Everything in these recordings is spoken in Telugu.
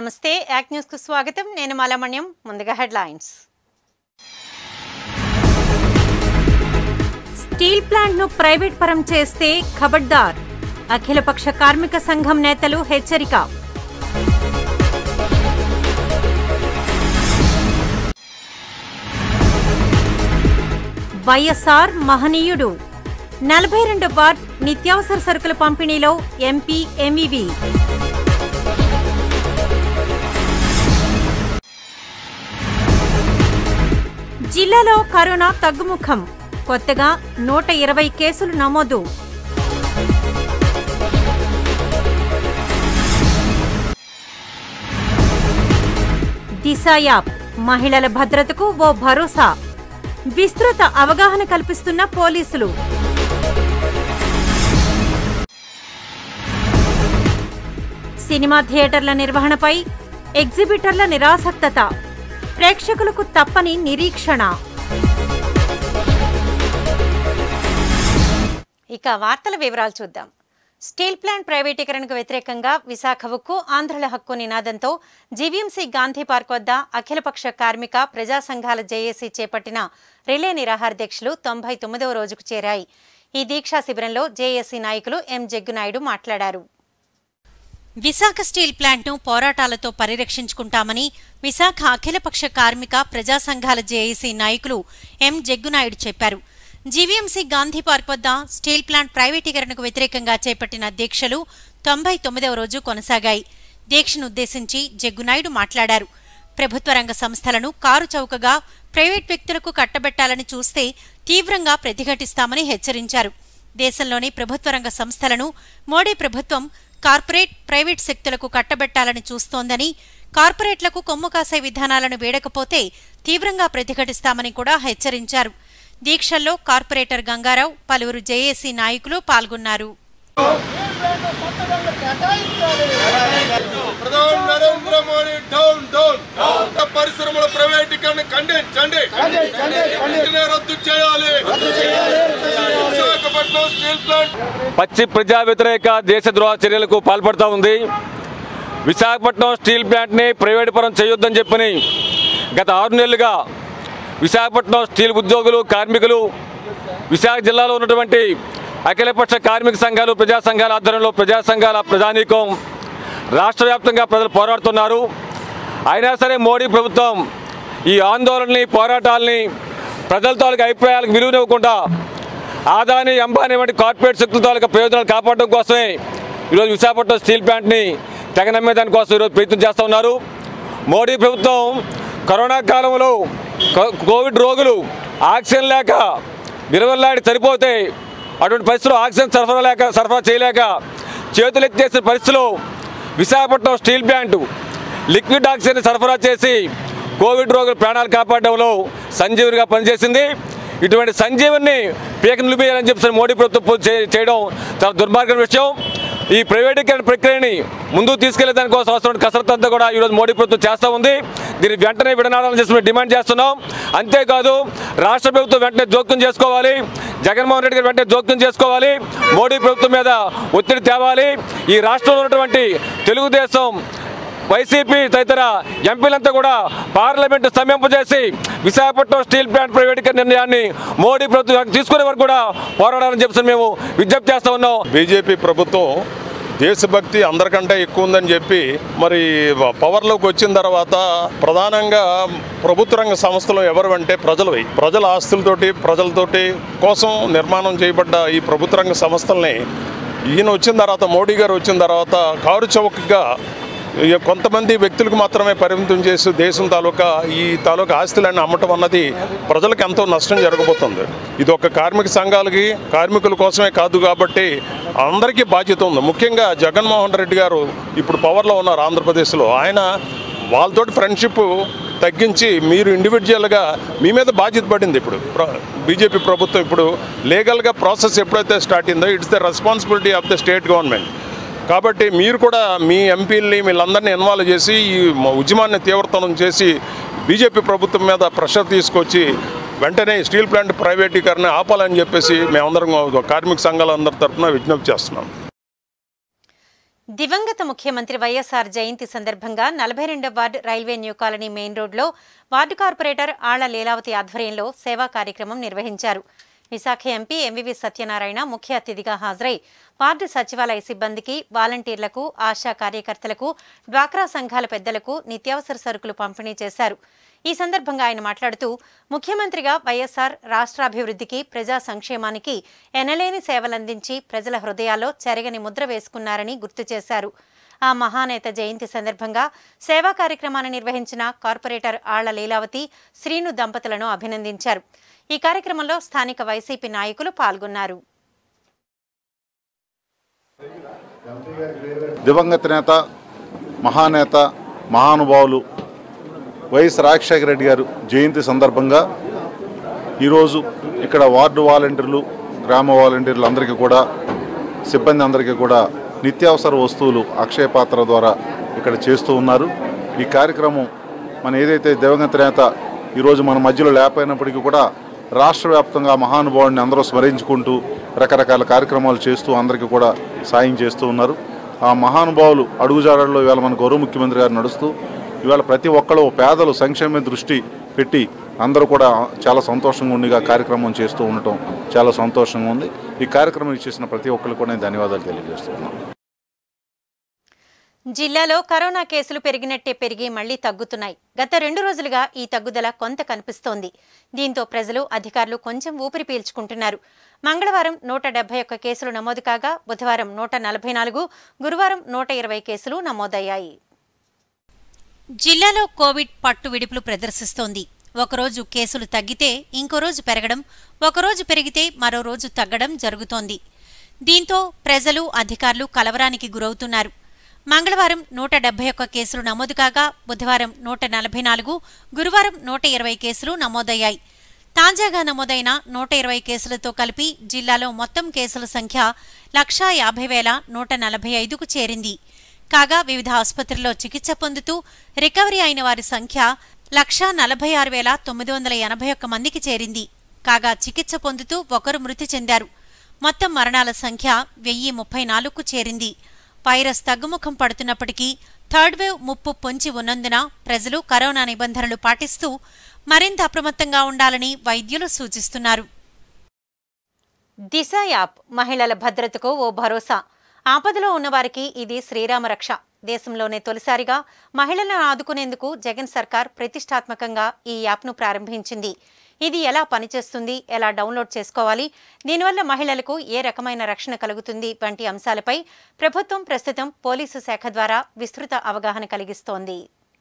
నమస్తే యాక్ న్యూస్ కు స్వాగతం నేను మాలమణ్యం ముందుగా హెడ్లైన్స్ స్టీల్ ప్లాంట్ ను ప్రైవేట్ పరం చేస్తే ఖబర్దార్ అఖిలపక్ష కార్మిక సంఘం నేతలు హెచ్చరిక వైఎస్ఆర్ మహనీయుడు నలభై రెండు వార్డ్ నిత్యావసర సరుకుల పంపిణీలో ఎంపీ ఎంఈవి జిల్లాలో కరోనా తగ్గుముఖం కొత్తగా నూట ఇరవై కేసులు నమోదు దిశ యాప్ మహిళల భద్రతకు ఓ భరోసా విస్తృత అవగాహన కల్పిస్తున్న పోలీసులు సినిమా థియేటర్ల నిర్వహణపై ఎగ్జిబిటర్ల నిరాసక్తత ప్రేక్షకులకు తప్పని నిరీక్షణ ఇక వార్తల వివరాలు చూద్దాం స్టీల్ ప్లాంట్ ప్రైవేటీకరణకు వ్యతిరేకంగా విశాఖ ఉక్కు ఆంధ్రుల హక్కు నినాదంతో జీవీఎంసీ గాంధీ పార్క్ వద్ద అఖిలపక్ష కార్మిక ప్రజా సంఘాల జేఏసీ చేపట్టిన రిలే నిరాహార దీక్షలు తొంభై తొమ్మిదవ రోజుకు చేరాయి ఈ దీక్షా శిబిరంలో జేఏసీ నాయకులు ఎం జగ్గునాయుడు మాట్లాడారు విశాఖ స్టీల్ ప్లాంట్ను పోరాటాలతో పరిరక్షించుకుంటామని విశాఖ అఖిలపక్ష కార్మిక ప్రజా సంఘాల జేఏసీ నాయకులు ఎం జగ్గునాయుడు చెప్పారు జీవీఎంసీ గాంధీ పార్క్ వద్ద స్టీల్ ప్లాంట్ ప్రైవేటీకరణకు వ్యతిరేకంగా చేపట్టిన దీక్షలు తొంభై తొమ్మిదవ రోజు కొనసాగాయి దీక్షను ఉద్దేశించి జగ్గునాయుడు మాట్లాడారు ప్రభుత్వ రంగ సంస్థలను కారు చౌకగా ప్రైవేట్ వ్యక్తులకు కట్టబెట్టాలని చూస్తే తీవ్రంగా ప్రతిఘటిస్తామని హెచ్చరించారు దేశంలోని ప్రభుత్వ రంగ సంస్థలను మోడీ ప్రభుత్వం కార్పొరేట్ ప్రైవేట్ శక్తులకు కట్టబెట్టాలని చూస్తోందని కార్పొరేట్లకు కొమ్ము కాసే విధానాలను వేడకపోతే తీవ్రంగా ప్రతిఘటిస్తామని కూడా హెచ్చరించారు దీక్షల్లో కార్పొరేటర్ గంగారావు పలువురు జేఏసీ నాయకులు పాల్గొన్నారు ప్రధాని నరేంద్ర మోడీ డౌన్ డౌన్ పరిశ్రమల ప్రైవేటీకరణ ఖండించండి వెంటనే రద్దు చేయాలి విశాఖపట్నం స్టీల్ ప్లాంట్ పచ్చి ప్రజా వ్యతిరేక దేశద్రోహ చర్యలకు పాల్పడుతూ ఉంది విశాఖపట్నం స్టీల్ ప్లాంట్ని ప్రైవేట్ పరం చేయొద్దని చెప్పని గత ఆరు నెలలుగా విశాఖపట్నం స్టీల్ ఉద్యోగులు కార్మికులు విశాఖ జిల్లాలో ఉన్నటువంటి అఖిలపక్ష కార్మిక సంఘాలు ప్రజా సంఘాల ఆధ్వర్యంలో ప్రజా సంఘాల ప్రజానీకం రాష్ట్ర వ్యాప్తంగా ప్రజలు పోరాడుతున్నారు అయినా సరే మోడీ ప్రభుత్వం ఈ ఆందోళనని పోరాటాలని ప్రజల తాలూకు అభిప్రాయాలకు విలువనివ్వకుండా ఆదాని అంబానీ వంటి కార్పొరేట్ శక్తుల తాలూకా ప్రయోజనాలు కాపాడడం కోసమే ఈరోజు విశాఖపట్నం స్టీల్ ప్లాంట్ని తెగ నమ్మేదాని కోసం ఈరోజు ప్రయత్నం చేస్తూ ఉన్నారు మోడీ ప్రభుత్వం కరోనా కాలంలో కో- కోవిడ్ రోగులు ఆక్సిజన్ లేక విరవల్లాడి సరిపోతే అటువంటి పరిస్థితుల్లో ఆక్సిజన్ సరఫరా లేక సరఫరా చేయలేక చేతులు ఎత్తేసిన పరిస్థితిలో Visakhapatnam steel plant liquid oxygen సరఫరా చేసి కోవిడ్ రోగుల ప్రాణాలు కాపాడడంలో సంజీవునిగా పనిచేసింది ఇటువంటి సంజీవన్ని పీక నిలిపేయాలని చెప్పి మోడీ ప్రభుత్వం చే- చేయడం చాలా దుర్మార్గం విషయం ఈ ప్రైవేటీకరణ ప్రక్రియని ముందుకు తీసుకెళ్లే దానికోసం అవసరం కసరత్తు అంతా కూడా ఈరోజు మోడీ ప్రభుత్వం చేస్తూ ఉంది దీన్ని వెంటనే విడనాడాలని చెప్పి మేము డిమాండ్ చేస్తున్నాం అంతేకాదు రాష్ట్ర ప్రభుత్వం వెంటనే జోక్యం చేసుకోవాలి జగన్మోహన్ రెడ్డి గారు వెంటనే జోక్యం చేసుకోవాలి మోడీ ప్రభుత్వం మీద ఒత్తిడి తేవాలి ఈ రాష్ట్రంలో ఉన్నటువంటి తెలుగుదేశం వైసీపీ తదితర ఎంపీలంతా కూడా పార్లమెంటు స్తంభింపజేసి విశాఖపట్నం స్టీల్ ప్లాంట్ ప్రైవేటీకరణ నిర్ణయాన్ని మోడీ ప్రభుత్వం తీసుకునే వరకు కూడా పోరాడాలని చెప్పి మేము విజ్ఞప్తి చేస్తా ఉన్నాం బీజేపీ ప్రభుత్వం దేశభక్తి అందరికంటే ఎక్కువ ఉందని చెప్పి మరి పవర్లోకి వచ్చిన తర్వాత ప్రధానంగా ప్రభుత్వ రంగ సంస్థలు ఎవరు అంటే ప్రజలవి ప్రజల ఆస్తులతోటి ప్రజలతోటి కోసం నిర్మాణం చేయబడ్డ ఈ ప్రభుత్వ రంగ సంస్థల్ని ఈయన వచ్చిన తర్వాత మోడీ గారు వచ్చిన తర్వాత కారు చౌకగా ఇక కొంతమంది వ్యక్తులకు మాత్రమే పరిమితం చేసి దేశం తాలూకా ఈ తాలూకా ఆస్తులన్నీ అమ్మటం అన్నది ప్రజలకు ఎంతో నష్టం జరగబోతుంది ఇది ఒక కార్మిక సంఘాలకి కార్మికుల కోసమే కాదు కాబట్టి అందరికీ బాధ్యత ఉంది ముఖ్యంగా జగన్మోహన్ రెడ్డి గారు ఇప్పుడు పవర్లో ఉన్నారు ఆంధ్రప్రదేశ్లో ఆయన వాళ్ళతోటి ఫ్రెండ్షిప్ తగ్గించి మీరు ఇండివిజువల్గా మీ మీద బాధ్యత పడింది ఇప్పుడు బీజేపీ ప్రభుత్వం ఇప్పుడు లీగల్గా ప్రాసెస్ ఎప్పుడైతే స్టార్ట్ అయిందో it's the responsibility of the state government కాబట్టి మీరు కూడా మీ ఎంపీలని వీళ్ళందరినీ ఇన్వాల్వ్ చేసి ఈ ఉద్యమాన్ని తీవ్రతరం చేసి బీజేపీ ప్రభుత్వం మీద ప్రెషర్ తీసుకొచ్చి వెంటనే స్టీల్ ప్లాంట్ ప్రైవేటీకరణ ఆపాలని చెప్పేసి మేమందరం కార్మిక సంఘాలందరి తరఫున విజ్ఞప్తి చేస్తున్నాం దివంగత ముఖ్యమంత్రి వైఎస్ఆర్ జయంతి సందర్భంగా నలభై రెండవ ward railway new colony main రోడ్లో వార్డు కార్పొరేటర్ ఆళ్ల లీలావతి ఆధ్వర్యంలో సేవా కార్యక్రమం నిర్వహించారు విశాఖ ఎంపీ ఎంవివి సత్యనారాయణ ముఖ్య అతిథిగా హాజరై వార్డు సచివాలయ సిబ్బందికి వాలంటీర్లకు ఆశా కార్యకర్తలకు డ్వాక్రా సంఘాల పెద్దలకు నిత్యావసర సరుకులు పంపిణీ చేశారు ఈ సందర్భంగా ఆయన మాట్లాడుతూ ముఖ్యమంత్రిగా వైఎస్ఆర్ రాష్ట్రాభివృద్ధికి ప్రజా సంక్షేమానికి ఎనలేని సేవలందించి ప్రజల హృదయాల్లో చెరగని ముద్ర వేసుకున్నారని గుర్తు చేశారు ఆ మహానేత జయంతి సందర్భంగా సేవా కార్యక్రమాన్ని నిర్వహించిన కార్పొరేటర్ ఆళ్ల లీలావతి శ్రీను దంపతులను అభినందించారు ఈ కార్యక్రమంలో స్థానిక వైసీపీ నాయకులు పాల్గొన్నారు దివంగత నేత మహానేత మహానుభావులు వైఎస్ రాజశేఖర రెడ్డి గారు జయంతి సందర్భంగా ఈరోజు ఇక్కడ వార్డు వాలంటీర్లు గ్రామ వాలంటీర్లు అందరికీ కూడా సిబ్బంది అందరికీ కూడా నిత్యావసర వస్తువులు అక్షయ పాత్ర ద్వారా ఇక్కడ చేస్తూ ఉన్నారు ఈ కార్యక్రమం మన ఏదైతే దివంగత నేత ఈరోజు మన మధ్యలో లేకపోయినప్పటికీ కూడా రాష్ట్ర వ్యాప్తంగా మహానుభావుడిని అందరూ స్మరించుకుంటూ రకరకాల కార్యక్రమాలు చేస్తూ అందరికీ కూడా సాయం చేస్తూ ఉన్నారు ఆ మహానుభావులు అడుగుజాడల్లో ఇవాళ మన గౌరవ ముఖ్యమంత్రి గారు నడుస్తూ ఇవాళ ప్రతి ఒక్కళ్ళు పేదలు సంక్షేమ దృష్టి పెట్టి అందరూ కూడా చాలా సంతోషంగా ఉండిగా కార్యక్రమం చేస్తూ ఉండటం చాలా సంతోషంగా ఉంది ఈ కార్యక్రమం ఇచ్చేసిన ప్రతి ఒక్కరికి కూడా నేను ధన్యవాదాలు తెలియజేస్తున్నాను జిల్లాలో కరోనా కేసులు పెరిగినట్టే పెరిగి మళ్లీ తగ్గుతున్నాయి గత రెండు రోజులుగా ఈ తగ్గుదల కొంత కనిపిస్తోంది దీంతో ప్రజలు అధికారులు కొంచెం ఊపిరి పీల్చుకుంటున్నారు మంగళవారం నూట డెబ్బై ఒక్క కేసులు నమోదు కాగా బుధవారం నూట నలభై నాలుగు గురువారం నూట ఇరవై కేసులు నమోదయ్యాయి జిల్లాలో కోవిడ్ పట్టు విడుపులు ప్రదర్శిస్తోంది ఒకరోజు కేసులు తగ్గితే ఇంకో రోజు పెరగడం ఒకరోజు పెరిగితే మరో రోజు తగ్గడం జరుగుతోంది దీంతో ప్రజలు అధికారులు కలవరానికి గురవుతున్నారు మంగళవారం నూట డెబ్బై ఒక్క కేసులు నమోదు కాగా బుధవారం నూట నలభై నాలుగు గురువారం నూట ఇరవై కేసులు నమోదయ్యాయి తాజాగా నమోదైన నూట ఇరవై కేసులతో కలిపి జిల్లాలో మొత్తం కేసుల సంఖ్య లక్షా యాభై వేల నూట నలభై ఐదుకు చేరింది కాగా వివిధ ఆసుపత్రుల్లో చికిత్స పొందుతూ రికవరీ అయిన వారి సంఖ్య లక్షా నలభై ఆరు వేల తొమ్మిది వందల ఎనభై ఒక్క మందికి చేరింది కాగా చికిత్స పొందుతూ ఒకరు మృతి చెందారు మొత్తం మరణాల సంఖ్య వెయ్యి ముప్పై నాలుగుకు చేరింది వైరస్ తగ్గుముఖం పడుతున్నప్పటికీ థర్డ్ వేవ్ ముప్పు పొంచి ఉన్నందున ప్రజలు కరోనా నిబంధనలు పాటిస్తూ మరింత అప్రమత్తంగా ఉండాలని వైద్యులు సూచిస్తున్నారు దిశ యాప్ మహిళల భద్రతకు ఓ భరోసా ఆపదలో ఉన్నవారికి ఇది శ్రీరామ రక్ష దేశంలోనే తొలిసారిగా మహిళలను ఆదుకునేందుకు జగన్ సర్కార్ ప్రతిష్టాత్మకంగా ఈ యాప్ను ప్రారంభించింది ఇది ఎలా పనిచేస్తుంది ఎలా డౌన్లోడ్ చేసుకోవాలి దీనివల్ల మహిళలకు ఏ రకమైన రక్షణ కలుగుతుంది వంటి అంశాలపై ప్రభుత్వం ప్రస్తుతం పోలీసు శాఖ ద్వారా విస్తృత అవగాహన కలిగిస్తోంది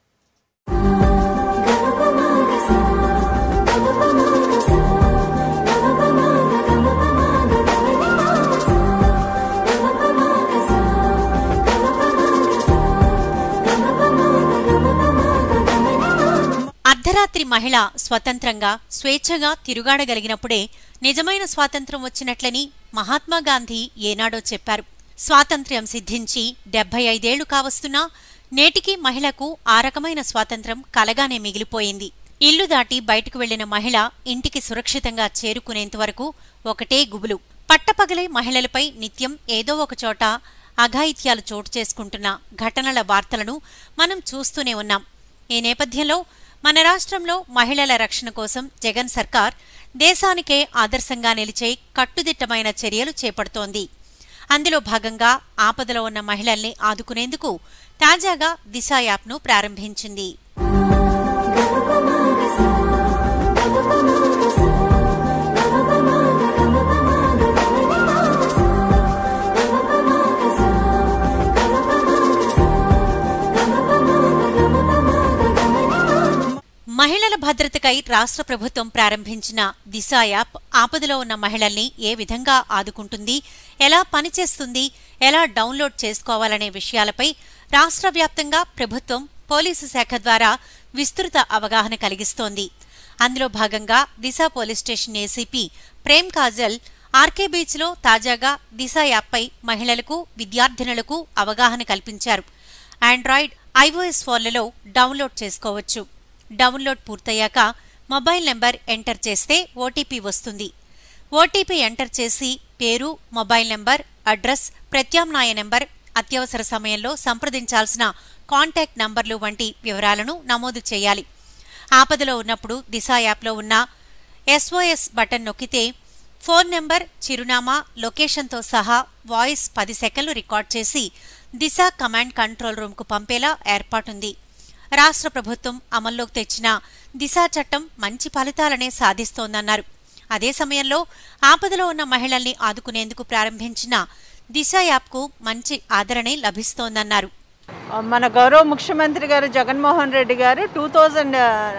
అర్ధరాత్రి మహిళ స్వతంత్రంగా స్వేచ్ఛగా తిరుగాడగలిగినప్పుడే నిజమైన స్వాతంత్రం వచ్చినట్లని మహాత్మా గాంధీ ఏనాడో చెప్పారు స్వాతంత్ర్యం సిద్ధించి డెబ్బై ఐదేళ్లు కావస్తున్నా నేటికి మహిళకు ఆ రకమైన స్వాతంత్రం కలగానే మిగిలిపోయింది ఇల్లు దాటి బయటకు వెళ్లిన మహిళ ఇంటికి సురక్షితంగా చేరుకునేంతవరకు ఒకటే గుబులు పట్టపగలే మహిళలపై నిత్యం ఏదో ఒక చోట అఘాయిత్యాలు చోటు చేసుకుంటున్న ఘటనల వార్తలను మనం చూస్తూనే ఉన్నాం ఈ నేపథ్యంలో మన రాష్ట్రంలో మహిళల రక్షణ కోసం జగన్ సర్కార్ దేశానికే ఆదర్శంగా నిలిచే కట్టుదిట్టమైన చర్యలు చేపడుతోంది అందులో భాగంగా ఆపదలో ఉన్న మహిళల్ని ఆదుకునేందుకు తాజాగా దిశ యాప్ను ప్రారంభించింది మహిళల భద్రతకై రాష్ట్ర ప్రభుత్వం ప్రారంభించిన దిశ యాప్ ఆపదలో ఉన్న మహిళల్ని ఏ విధంగా ఆదుకుంటుంది ఎలా పనిచేస్తుంది ఎలా డౌన్లోడ్ చేసుకోవాలనే విషయాలపై రాష్ట్ర వ్యాప్తంగా ప్రభుత్వం పోలీసు శాఖ ద్వారా విస్తృత అవగాహన కలిగిస్తోంది అందులో భాగంగా Disha police station ACP Prem Kajal RK బీచ్లో తాజాగా దిశ యాప్పై మహిళలకు విద్యార్థినులకు అవగాహన కల్పించారు ఆండ్రాయిడ్ ఐఓఎస్ ఫోన్లలో డౌన్లోడ్ చేసుకోవచ్చు డౌన్లోడ్ పూర్తయ్యాక మొబైల్ నెంబర్ ఎంటర్ చేస్తే ఓటీపీ వస్తుంది ఓటీపీ ఎంటర్ చేసి పేరు మొబైల్ నెంబర్ అడ్రస్ ప్రత్యామ్నాయ నెంబర్ అత్యవసర సమయంలో సంప్రదించాల్సిన కాంటాక్ట్ నంబర్లు వంటి వివరాలను నమోదు చేయాలి ఆపదలో ఉన్నప్పుడు దిశ యాప్లో ఉన్న ఎస్ఓఎస్ బటన్ నొక్కితే ఫోన్ నెంబర్ చిరునామా లొకేషన్తో సహా వాయిస్ పది సెకండ్లు రికార్డ్ చేసి దిశ కమాండ్ కంట్రోల్ రూమ్కు పంపేలా ఏర్పాటుంది రాష్ట్ర ప్రభుత్వం అమల్లోకి తెచ్చిన దిశ చట్టం మంచి ఫలితాలనే సాధిస్తోందన్నారు అదే సమయంలో ఆపదలో ఉన్న మహిళల్ని ఆదుకునేందుకు ప్రారంభించిన దిశ యాప్కు మంచి ఆదరణే లభిస్తోందన్నారు మన గౌరవ ముఖ్యమంత్రి గారు జగన్మోహన్ రెడ్డి గారు టూ థౌజండ్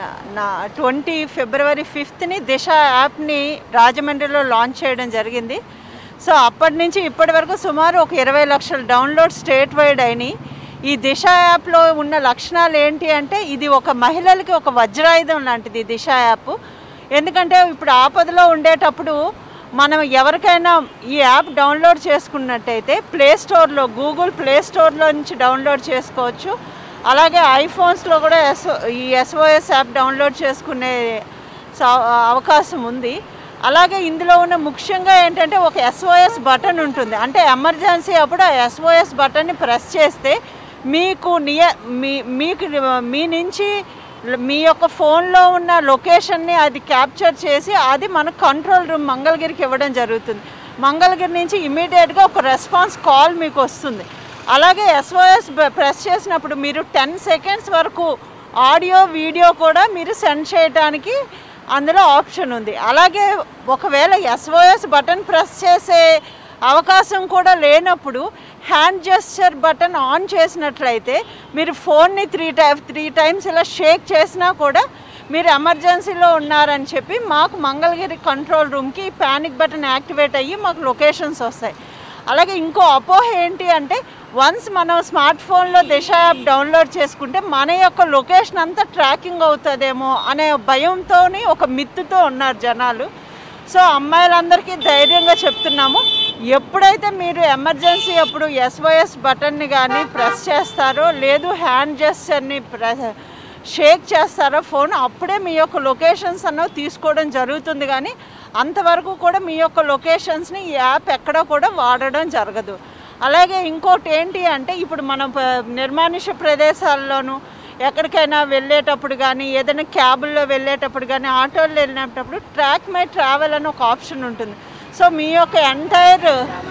ట్వంటీ ఫిబ్రవరి ఫిఫ్త్ని దిశ యాప్ని రాజమండ్రిలో లాంచ్ చేయడం జరిగింది సో అప్పటి నుంచి ఇప్పటి వరకు సుమారు ఒక ఇరవై లక్షల డౌన్లోడ్ స్టేట్ వైడ్ అయినాయి ఈ దిశ యాప్లో ఉన్న లక్షణాలు ఏంటి అంటే ఇది ఒక మహిళలకి ఒక వజ్రాయుధం లాంటిది ఈ దిశ యాప్ ఎందుకంటే ఇప్పుడు ఆపదలో ఉండేటప్పుడు మనం ఎవరికైనా ఈ యాప్ డౌన్లోడ్ చేసుకున్నట్టయితే ప్లే స్టోర్లో గూగుల్ ప్లే స్టోర్లో నుంచి డౌన్లోడ్ చేసుకోవచ్చు అలాగే ఐఫోన్స్లో కూడా ఎస్ ఈ ఎస్ఓఎస్ యాప్ డౌన్లోడ్ చేసుకునే సా- అవకాశం ఉంది అలాగే ఇందులో ఉన్న ముఖ్యంగా ఏంటంటే ఒక ఎస్ఓఎస్ బటన్ ఉంటుంది అంటే ఎమర్జెన్సీ అప్పుడు ఆ ఎస్ఓఎస్ బటన్ని ప్రెస్ చేస్తే మీకు నియ మీ మీకు మీ నుంచి మీ యొక్క ఫోన్లో ఉన్న లొకేషన్ని అది క్యాప్చర్ చేసి అది మన కంట్రోల్ రూమ్ మంగళగిరికి ఇవ్వడం జరుగుతుంది మంగళగిరి నుంచి ఇమీడియట్గా ఒక రెస్పాన్స్ కాల్ మీకు వస్తుంది అలాగే ఎస్ఓఎస్ ప్రెస్ చేసినప్పుడు మీరు టెన్ సెకండ్స్ వరకు ఆడియో వీడియో కూడా మీరు సెండ్ చేయడానికి అందులో ఆప్షన్ ఉంది అలాగే ఒకవేళ ఎస్ఓఎస్ బటన్ ప్రెస్ చేసే అవకాశం కూడా లేనప్పుడు హ్యాండ్ జెస్చర్ బటన్ ఆన్ చేసినట్లయితే మీరు ఫోన్ని త్రీ టై త్రీ టైమ్స్ ఇలా షేక్ చేసినా కూడా మీరు ఎమర్జెన్సీలో ఉన్నారని చెప్పి మాకు మంగళగిరి కంట్రోల్ రూమ్కి ప్యానిక్ బటన్ యాక్టివేట్ అయ్యి మాకు లొకేషన్స్ వస్తాయి అలాగే ఇంకో అపోహ ఏంటి అంటే వన్స్ మనం స్మార్ట్ ఫోన్లో దిశ యాప్ డౌన్లోడ్ చేసుకుంటే మన యొక్క లొకేషన్ అంతా ట్రాకింగ్ అవుతుందేమో అనే భయంతో ఒక మిత్తుతో ఉన్నారు జనాలు సో అమ్మాయిలందరికీ ధైర్యంగా చెప్తున్నాము ఎప్పుడైతే మీరు ఎమర్జెన్సీ అప్పుడు ఎస్వైఎస్ బటన్ని కానీ ప్రెస్ చేస్తారో లేదు హ్యాండ్ జెస్చర్ని ప్రెస్ షేక్ చేస్తారో ఫోన్ అప్పుడే మీ యొక్క లొకేషన్స్ అన్నవి తీసుకోవడం జరుగుతుంది కానీ అంతవరకు కూడా మీ యొక్క లొకేషన్స్ని ఈ యాప్ ఎక్కడ కూడా వాడడం జరగదు అలాగే ఇంకోటి ఏంటి అంటే ఇప్పుడు మనం ప- నిర్మానుష్య ప్రదేశాల్లోనూ ఎక్కడికైనా వెళ్ళేటప్పుడు కానీ ఏదైనా క్యాబుల్లో వెళ్ళేటప్పుడు కానీ ఆటోల్లో వెళ్ళేటప్పుడు ట్రాక్ మై ట్రావెల్ అని ఒక ఆప్షన్ ఉంటుంది సో మీ యొక్క ఎంటైర్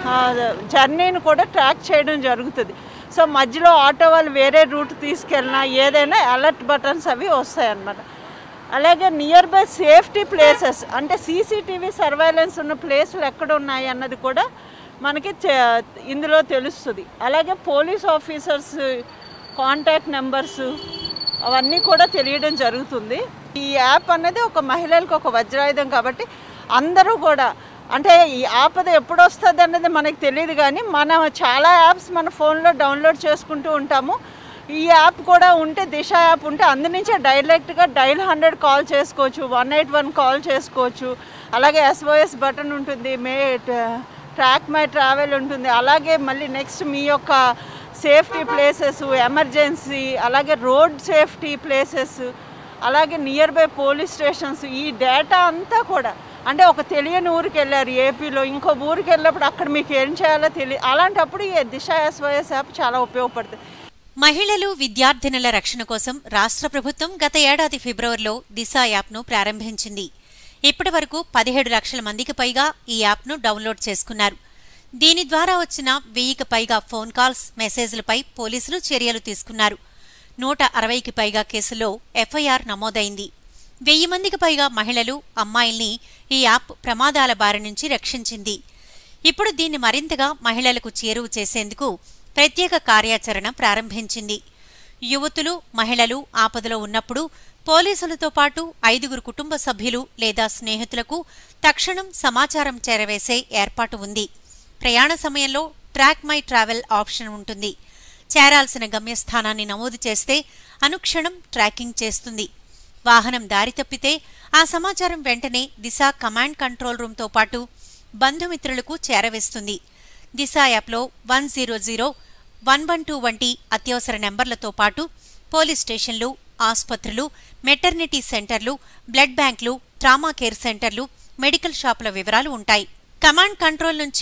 జర్నీని కూడా ట్రాక్ చేయడం జరుగుతుంది సో మధ్యలో ఆటో వాళ్ళు వేరే రూట్ తీసుకెళ్ళినా ఏదైనా అలర్ట్ బటన్స్ అవి వస్తాయి అన్నమాట అలాగే నియర్ బై సేఫ్టీ ప్లేసెస్ అంటే సీసీటీవీ సర్వైలెన్స్ ఉన్న ప్లేసులు ఎక్కడ ఉన్నాయి అన్నది కూడా మనకి తె- ఇందులో తెలుస్తుంది అలాగే పోలీస్ ఆఫీసర్స్ కాంటాక్ట్ నెంబర్స్ అవన్నీ కూడా తెలియడం జరుగుతుంది ఈ యాప్ అనేది ఒక మహిళలకు ఒక వజ్రాయుధం కాబట్టి అందరూ కూడా అంటే ఈ ఆపద ఎప్పుడు వస్తుంది అన్నది మనకు తెలియదు కానీ మనం చాలా యాప్స్ మన ఫోన్లో డౌన్లోడ్ చేసుకుంటూ ఉంటాము ఈ యాప్ కూడా ఉంటే దిశ యాప్ ఉంటే అందు నుంచే డైరెక్ట్గా డైల్ హండ్రెడ్ కాల్ చేసుకోవచ్చు వన్ ఎయిట్ వన్ కాల్ చేసుకోవచ్చు అలాగే ఎస్ఓఎస్ బటన్ ఉంటుంది మే ట్రాక్ మై ట్రావెల్ ఉంటుంది అలాగే మళ్ళీ నెక్స్ట్ మీ యొక్క సేఫ్టీ ప్లేసెస్ ఎమర్జెన్సీ అలాగే రోడ్ సేఫ్టీ ప్లేసెస్ అలాగే నియర్ బై పోలీస్ స్టేషన్స్ ఈ డేటా అంతా కూడా అంటే ఒక తెలియని ఊరికి వెళ్ళారు ఏపీలో ఇంకో ఊరికి వెళ్ళినప్పుడు అక్కడ మీకు ఏం చేయాలో తెలియ అలాంటప్పుడు ఈ దిశ ఎస్వైఎస్ యాప్ చాలా ఉపయోగపడుతుంది మహిళలు విద్యార్థినుల రక్షణ కోసం రాష్ట్ర ప్రభుత్వం గత ఏడాది ఫిబ్రవరిలో దిశ యాప్ను ప్రారంభించింది ఇప్పటి వరకు పదిహేడు లక్షల మందికి పైగా ఈ యాప్ను డౌన్లోడ్ చేసుకున్నారు దీని ద్వారా వచ్చిన వెయ్యికి పైగా ఫోన్ కాల్స్ మెసేజ్లపై పోలీసులు చర్యలు తీసుకున్నారు నూట అరవైకి పైగా కేసుల్లో ఎఫ్ఐఆర్ నమోదైంది వెయ్యి మందికి పైగా మహిళలు అమ్మాయిల్ని ఈ యాప్ ప్రమాదాల బారి నుంచి రక్షించింది ఇప్పుడు దీన్ని మరింతగా మహిళలకు చేరువ చేసేందుకు ప్రత్యేక కార్యాచరణ ప్రారంభించింది యువతులు మహిళలు ఆపదలో ఉన్నప్పుడు పోలీసులతో పాటు ఐదుగురు కుటుంబ సభ్యులు లేదా స్నేహితులకు తక్షణం సమాచారం చేరవేసే ఏర్పాటు ఉంది ప్రయాణ సమయంలో ట్రాక్ మై ట్రావెల్ ఆప్షన్ ఉంటుంది చేరాల్సిన గమ్యస్థానాన్ని నమోదు చేస్తే అనుక్షణం ట్రాకింగ్ చేస్తుంది వాహనం దారి తప్పితే ఆ సమాచారం వెంటనే దిశ కమాండ్ కంట్రోల్ రూమ్తో పాటు బంధుమిత్రులకు చేరవేస్తుంది దిశ యాప్లో one zero zero one one two వంటి అత్యవసర నెంబర్లతో పాటు పోలీస్ స్టేషన్లు ఆసుపత్రులు మెటర్నిటీ సెంటర్లు బ్లడ్ బ్యాంకులు ట్రామా కేర్ సెంటర్లు మెడికల్ షాపుల వివరాలు ఉంటాయి కమాండ్ కంట్రోల్ నుంచి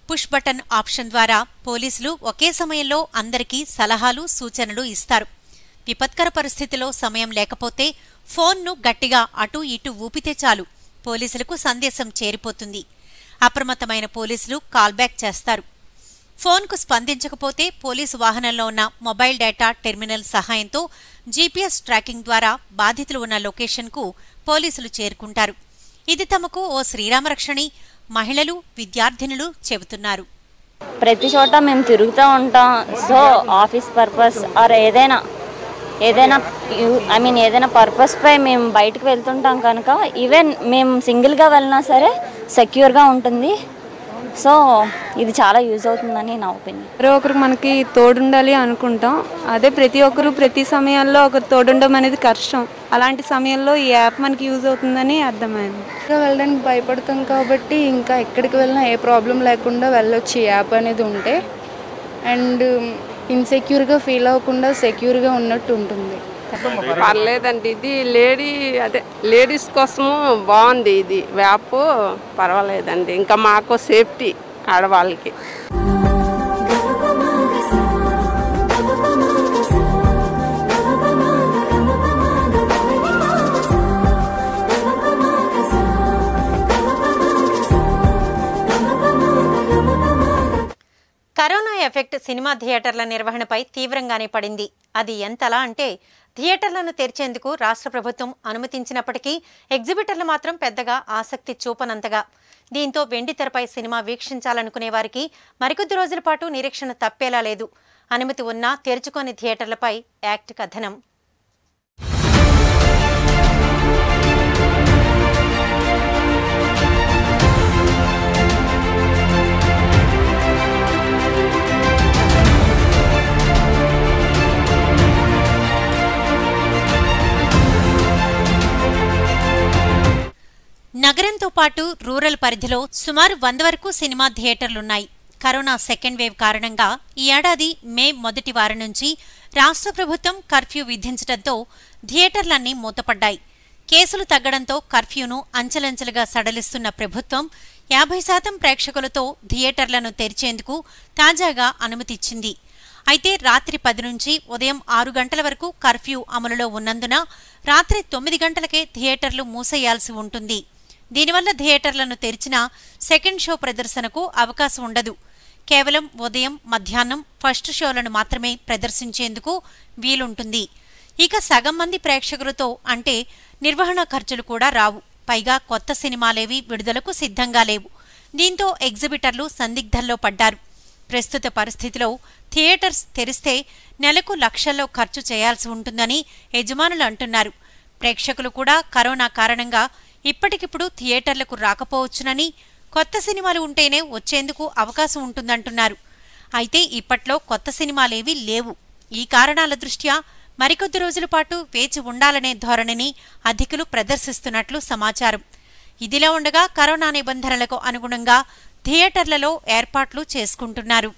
పుష్ బటన్ ఆప్షన్ ద్వారా పోలీసులు ఒకే సమయంలో అందరికీ సలహాలు సూచనలు ఇస్తారు విపత్కర పరిస్థితిలో సమయం లేకపోతే ఫోన్ను గట్టిగా అటూ ఇటూ ఊపితే చాలు పోలీసులకు సందేశం చేరిపోతుంది అప్రమత్తమైన పోలీసులు కాల్బ్యాక్ చేస్తారు ఫోన్కు స్పందించకపోతే పోలీసు వాహనంలో ఉన్న మొబైల్ డేటా టెర్మినల్ సహాయంతో జీపీఎస్ ట్రాకింగ్ ద్వారా బాధితులు ఉన్న లొకేషన్కు పోలీసులు చేరుకుంటారు ఇది తమకు ఓ శ్రీరామరక్షణి మహిళలు విద్యార్థినులు చెబుతున్నారు ప్రతి చోట మేము తిరుగుతూ ఉంటాం సో ఆఫీస్ పర్పస్ ఆర్ ఏదైనా ఏదైనా ఐ మీన్ ఏదైనా పర్పస్పై మేము బయటకు వెళ్తుంటాం కనుక ఈవెన్ మేము సింగిల్గా వెళ్ళినా సరే సెక్యూర్గా ఉంటుంది సో ఇది చాలా యూజ్ అవుతుందని నా ఒపీనియన్ ఎవరో ఒకరు మనకి తోడుండాలి అనుకుంటాం అదే ప్రతి ఒక్కరు ప్రతి సమయాల్లో ఒకరు తోడుండడం అనేది కష్టం అలాంటి సమయంలో ఈ యాప్ మనకి యూజ్ అవుతుందని అర్థమైంది ఇంకా వెళ్ళడానికి భయపడతాం కాబట్టి ఇంకా ఎక్కడికి వెళ్ళినా ఏ ప్రాబ్లం లేకుండా వెళ్ళొచ్చు ఈ యాప్ అనేది ఉంటే అండ్ ఇన్సెక్యూర్గా ఫీల్ అవ్వకుండా సెక్యూర్గా ఉన్నట్టు ఉంటుంది పర్లేదండి ఇది లేడీ అదే లేడీస్ కోసము బాగుంది ఇది వ్యాప్ పర్వాలేదండి ఇంకా మాకు సేఫ్టీ ఆడవాళ్ళకి కరోనా ఎఫెక్ట్ సినిమా థియేటర్ల నిర్వహణపై తీవ్రంగానే పడింది అది ఎంతలా అంటే థియేటర్లను తెరిచేందుకు రాష్ట్ర ప్రభుత్వం అనుమతించినప్పటికీ ఎగ్జిబిటర్లు మాత్రం పెద్దగా ఆసక్తి చూపనంతగా దీంతో వెండి తెరపై సినిమా వీక్షించాలనుకునే వారికి మరికొద్ది రోజుల పాటు నిరీక్షణ తప్పేలా లేదు అనుమతి ఉన్నా తెరుచుకోని థియేటర్లపై యాక్ట్ కథనం నగరంతో పాటు రూరల్ పరిధిలో సుమారు వంద వరకు సినిమా థియేటర్లున్నాయి కరోనా సెకండ్ వేవ్ కారణంగా ఈ ఏడాది మే మొదటి వారం నుంచి రాష్ట్ర ప్రభుత్వం కర్ఫ్యూ విధించడంతో థియేటర్లన్నీ మూతపడ్డాయి కేసులు తగ్గడంతో కర్ఫ్యూను అంచెలంచెలుగా సడలిస్తున్న ప్రభుత్వం యాభై శాతం ప్రేక్షకులతో థియేటర్లను తెరిచేందుకు తాజాగా అనుమతిచ్చింది అయితే రాత్రి పది నుంచి ఉదయం ఆరు గంటల వరకు కర్ఫ్యూ అమలులో ఉన్నందున రాత్రి తొమ్మిది గంటలకే థియేటర్లు మూసేయాల్సి ఉంటుంది దీనివల్ల థియేటర్లను తెరిచినా సెకండ్ షో ప్రదర్శనకు అవకాశం ఉండదు కేవలం ఉదయం మధ్యాహ్నం ఫస్ట్ షోలను మాత్రమే ప్రదర్శించేందుకు వీలుంటుంది ఇక సగం మంది ప్రేక్షకులతో అంటే నిర్వహణ ఖర్చులు కూడా రావు పైగా కొత్త సినిమాలేవి విడుదలకు సిద్ధంగా లేవు దీంతో ఎగ్జిబిటర్లు సందిగ్ధంలో పడ్డారు ప్రస్తుత పరిస్థితిలో థియేటర్స్ తెరిస్తే నెలకు లక్షల్లో ఖర్చు చేయాల్సి ఉంటుందని యజమానులు అంటున్నారు ప్రేక్షకులు కూడా కరోనా కారణంగా ఇప్పటికిప్పుడు థియేటర్లకు రాకపోవచ్చునని కొత్త సినిమాలు ఉంటేనే వచ్చేందుకు అవకాశం ఉంటుందంటున్నారు అయితే ఇప్పట్లో కొత్త సినిమాలేవీ లేవు ఈ కారణాల దృష్ట్యా మరికొద్ది రోజుల పాటు వేచి ఉండాలనే ధోరణిని అధికులు ప్రదర్శిస్తున్నట్లు సమాచారం ఇదిలా ఉండగా కరోనా నిబంధనలకు అనుగుణంగా థియేటర్లలో ఏర్పాట్లు చేసుకుంటున్నారు